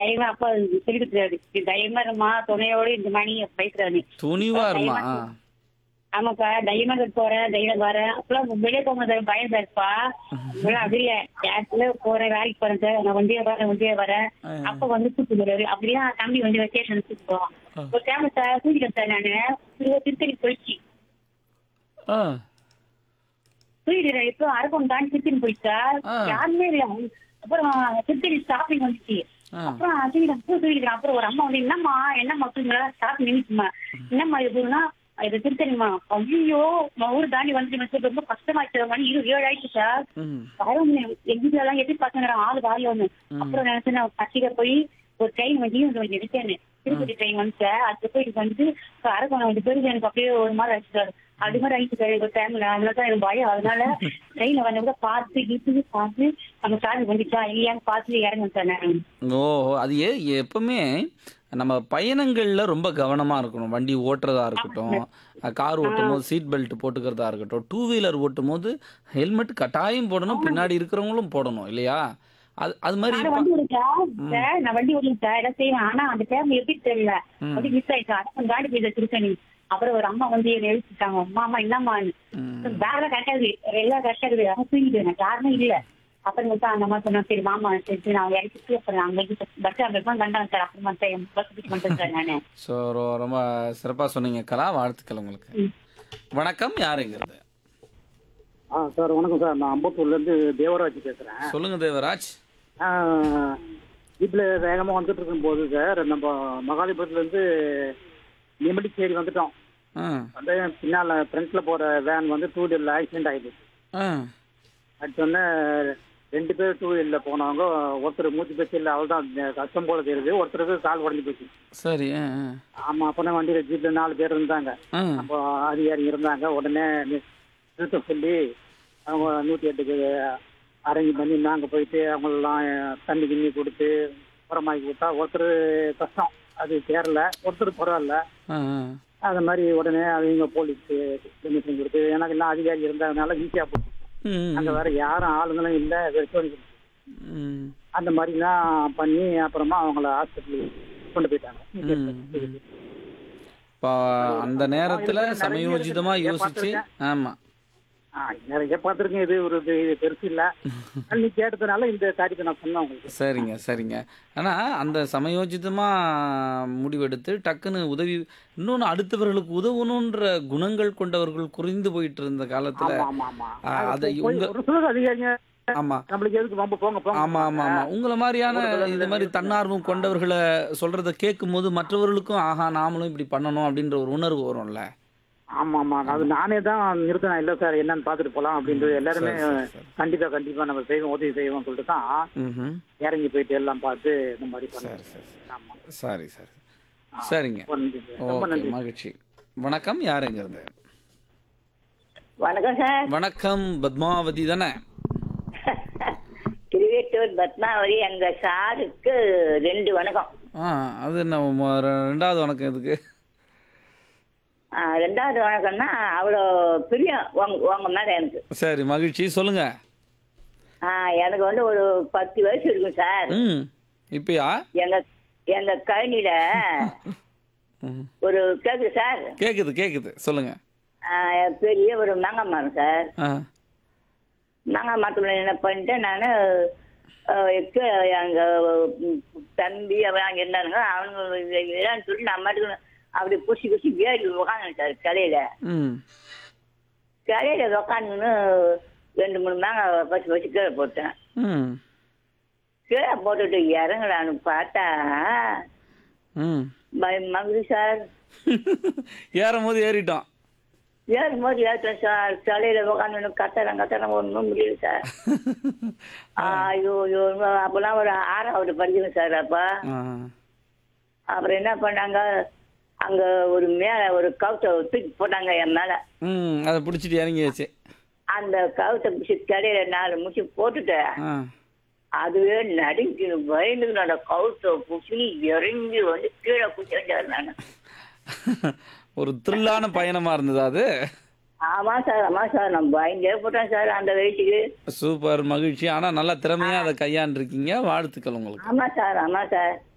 தைரியமா அப்பா சொல்லி கொடுத்துறாரு நீ தைரியமா இருமா துணையோட இந்த மணி பேசுறாரு துணிவா இருமா ஆ. ஆமாப்பா தைரியமா இருக்க போறேன் தைரியம் வரேன் அப்பெல்லாம் வெளியே போகும்போது பயம் இருப்பா இப்பெல்லாம் அப்படியே கேஸ்ல போறேன் வேலைக்கு போறேன் சார் நான் வண்டியா வரேன் வண்டியா வரேன் ஆ. அப்ப வந்து கூட்டு போறாரு அப்படியே தம்பி வந்து வெக்கேஷன் கூட்டு போவான் ஒரு டைம் சார் தூக்கிட்டேன் சார் நானு திரும்ப திருத்தணி போயிடுச்சு ஆ. தூக்கிட்டு இப்போ அரக்கம் தாண்டி திருத்தணி போயிடுச்சு சார் ஆ. யாருமே இல்ல அப்புறம் திருத்தணி ஸ்டாப்பிங் வந்துச்சு ஆ. அப்புறம் தூக்கிட்டேன் பூ தூக்கிட்டேன் அப்புறம் ஒரு அம்மா வந்து என்னம்மா என்னம்மா தூங்களா ஸ்டாப் நின்றுச்சுமா என்னம்மா இது போதுன்னா இது திருத்தணிமா ஐயோ நான் ஊர் தாண்டி வந்துட்டு ரொம்ப கஷ்டமாச்சு மணி இரு ஏழு ஆயிடுச்சு சார் ம். வரவங்க எங்க வீட்டுல எல்லாம் எப்படி பாத்துங்க ஆளு வாரி ஒண்ணு அப்புறம் நினைச்சு நான் பசிக்க போய் ஒரு ட்ரெயின் வந்து கொஞ்சம் எடுத்தேன் திருப்பதி ட்ரெயின் வந்துச்சு அது போய் வந்து அரக்கோணம் வந்து போயிட்டு எனக்கு அப்படியே ஒரு மாதிரி அடிச்சுட்டாரு அது மாதிரி அடிச்சுட்டாரு ஒரு டைம்ல அதனாலதான் எனக்கு பயம் அதனால ட்ரெயின்ல வந்து கூட பார்த்து இட்டு பார்த்து நம்ம சார்ஜ் வந்துச்சா இல்லையான்னு பார்த்து இறங்க வந்தேன் நான் ஓ அது ஏ எப்பவுமே நம்ம பயணங்கள்ல ரொம்ப கவனமா இருக்கணும் வண்டி ஓட்டுறதா இருக்கட்டும் கார் ஓட்டும் போது சீட் பெல்ட் போட்டுக்கிறதா இருக்கட்டும் டூ வீலர் ஓட்டும் போது ஹெல்மெட் கட்டாயம் போடணும் பின்னாடி இருக்கிறவங்களும் போடணும் இல்லையா அது அது மாதிரி நான் வண்டி ஓடிச்சா சார் நான் வண்டி ஓடிச்சா எல்லாம் செய்வேன் ஆனா அந்த டைம் எப்படி தெரியல அப்படி மிஸ் ஆயிடுச்சு அரசன் காடி போய் திருத்தணி அப்புறம் ஒரு அம்மா வந்து என்னை எழுப்பிட்டாங்க அம்மா அம்மா என்னம்மா ம். பேக்ல கரெக்டா இருக்கு எல்லாம் கரெக்டா இருக்குது ஆனால் தூங்கிட்டு எனக்கு யாருமே இல்ல அப்புறம் வந்து அந்த மாதிரி சொன்னா சரி மாமா சரி நான் இறக்கி அப்புறம் அங்க பஸ் ஸ்டாண்ட் தான் கண்டாங்க சார் அப்புறமா பஸ் பிடிச்சு பண்ணிட்டேன் சார் நானு ஸோ ரொம்ப சிறப்பாக சொன்னீங்க கலா வாழ்த்துக்கள் உங்களுக்கு ம். வணக்கம் யாருங்கிறது ஆ சார் வணக்கம் சார் நான் அம்பத்தூர்லேருந்து தேவராஜ் பேசுகிறேன் சொல்லுங்க தேவராஜ் வீட்டில் வேகமாக வந்துட்டு இருக்கும்போது சார் நம்ம மகாலிபுரத்துலேருந்து நிமிடிச்சேரி வந்துட்டோம் ஆ வந்து பின்னால் ஃப்ரண்ட்டில் போகிற வேன் வந்து டூ வீலரில் ஆக்சிடென்ட் ஆகிடுது ஆ அடுத்தோடனே ரெண்டு பேர் டூ வீலரில் போனவங்க ஒருத்தர் மூச்சு பேச்சு இல்லை அவள் தான் கஷ்டம் போல தெரியுது ஒருத்தருக்கு கால் உடஞ்சி போச்சு சரி ஆ ஆ. ஆமாம் அப்போனா வண்டியில் ஜீப்பில் நாலு பேர் இருந்தாங்க ஆ அப்போ அதிகாரி இருந்தாங்க உடனே நி- நிறுத்த சொல்லி அவங்க நூற்றி எட்டுக்கு அரேஞ்ச் பண்ணி நாங்கள் போயிட்டு அவங்களெல்லாம் தண்ணி கிண்ணி கொடுத்து உரமாக்கி கொடுத்தா ஒருத்தர் கஷ்டம் அது சேரல ஒருத்தர் பரவாயில்ல ஆ ஆ. அது மாதிரி உடனே அவங்க போலீஸ் பெர்மிஷன் கொடுத்து எனக்கு எல்லாம் அதிகாரி இருந்ததுனால ஈஸியாக போச்சு ம் அங்கே வேற யாரும் ஆளுங்களும் இல்லை வெறும் ம் அந்த மாதிரிலாம் பண்ணி அப்புறமா அவங்கள ஹாஸ்பிட்டலுக்கு கொண்டு போயிட்டாங்க ம். இப்போ அந்த நேரத்துல சமயோஜிதமா யோசிச்சு ஆமா ஆ, நிறைய பார்த்துருக்கேன் இது ஒரு இது இது பெருசு இல்லை நீ கேட்டதுனால இந்த காரியத்தை நான் சொன்னேன் உங்களுக்கு சரிங்க சரிங்க ஆனா அந்த சமயோஜிதமா முடிவெடுத்து டக்குன்னு உதவி இன்னொன்னு அடுத்தவர்களுக்கு உதவணுன்ற குணங்கள் கொண்டவர்கள் குறைந்து போயிட்டு இருந்த காலத்துல ஆமா ஆமா ஆ, ஆமா அதை போய் உங்க- ஒரு சிலர் அதிகாரிங்க ஆமா நம்மளுக்கு எதுக்கு ரொம்ப போங்க போங்க ஆமா ஆமா ஆமா உங்களை மாதிரியான இது மாதிரி தன்னார்வம் கொண்டவர்களை சொல்றத கேட்கும் போது மற்றவர்களுக்கும் ஆஹா நாமளும் இப்படி பண்ணணும் அப்படின்ற ஒரு உணர்வு வரும்ல ஆமா ஆமா அது நானே தான் நிறுத்தினேன் இல்ல சார் என்னன்னு பாத்துட்டு போலாம் அப்படின்றது எல்லாருமே கண்டிப்பா கண்டிப்பா நம்ம செய்வோம் உதவி செய்வோம் சொல்லிட்டு தான் ம்ஹும். இறங்கி போயிட்டு எல்லாம் பார்த்து இந்த மாதிரி பண்ணேன் சரி சரி ஆமா சரி சரி சரிங்க ரொம்ப நன்றி சார். ரொம்ப ஓகே நன்றி மகிழ்ச்சி வணக்கம் யாருங்கிறது வணக்கம் சார் வணக்கம் பத்மாவதி தானே திருவேட்டூர் பத்மாவதி எங்க சாருக்கு ரெண்டு வணக்கம் ஆ அது என்ன ம- ரெ- ரெண்டாவது வணக்கம் எதுக்கு ஆ, ரெண்டாவது வணக்கம்னா அவ்வளோ பிரியம் உங்க உங்க மேல எனக்கு சரி மகிழ்ச்சி சொல்லுங்க ஆ, எனக்கு வந்து ஒரு பத்து வயசு இருக்கும் சார் ம் இப்பயா எங்க எங்க கழனியில ம். ஒரு கேக்குது சார் கேக்குது கேக்குது சொல்லுங்க ஆ, பெரிய ஒரு மாங்காய் மரம் சார் ஆ மாங்காய் மரத்துல என்ன பண்ணிட்டேன் நான் எங்க ம், தம்பி அவன் அங்கே இருந்தானுங்க அவனுங்க இல்லைன்னு சொல்லி நான் மட்டும் அப்படி புசி புசி ஏறி உட்காந்து சார் கடையில ம் கடையில உக்காந்துன்னு ரெண்டு மூணு மாங்காய் பச்சு பச்சு கீழே போட்டேன் ம் கீழே போட்டுட்டு இறங்கலான்னு பார்த்தா ம் மகுதி சார் ஏறும் போது ஏறிட்டோம் ஏறும் போது ஏற்றேன் சார் கடையில உட்காந்து கத்துறேன் கத்துறேன் ஒன்றும் முடியல சார் ஐயோ ஐயோ அப்பெல்லாம் ஒரு ஆறாவது படிக்கணும் சார் அப்போ ஆ. அப்புறம் என்ன பண்ணாங்க அங்க ஒரு மேல ஒரு கவுத்தை தூக்கி போட்டாங்க என் மேல ம் அதை பிடிச்சிட்டு இறங்கியாச்சு அந்த கவுத்தை பிடிச்சி கடையில நாலு முடிச்சு போட்டுட்டேன் ஆ அதுவே நடுங்கி பயந்துக்கு நான் கவுத்தை பிடிச்சி இறங்கி வந்து கீழே குச்சாரு நான் ஒரு த்ரில்லான பயணமா இருந்தது அது ஆமா சார் ஆமா சார் நான் பயந்தே போட்டேன் சார் அந்த வயசுக்கு சூப்பர் மகிழ்ச்சி ஆனா நல்லா திறமையா அதை கையாண்டிருக்கீங்க வாழ்த்துக்கள் உங்களுக்கு ஆமா சார் ஆமா சார்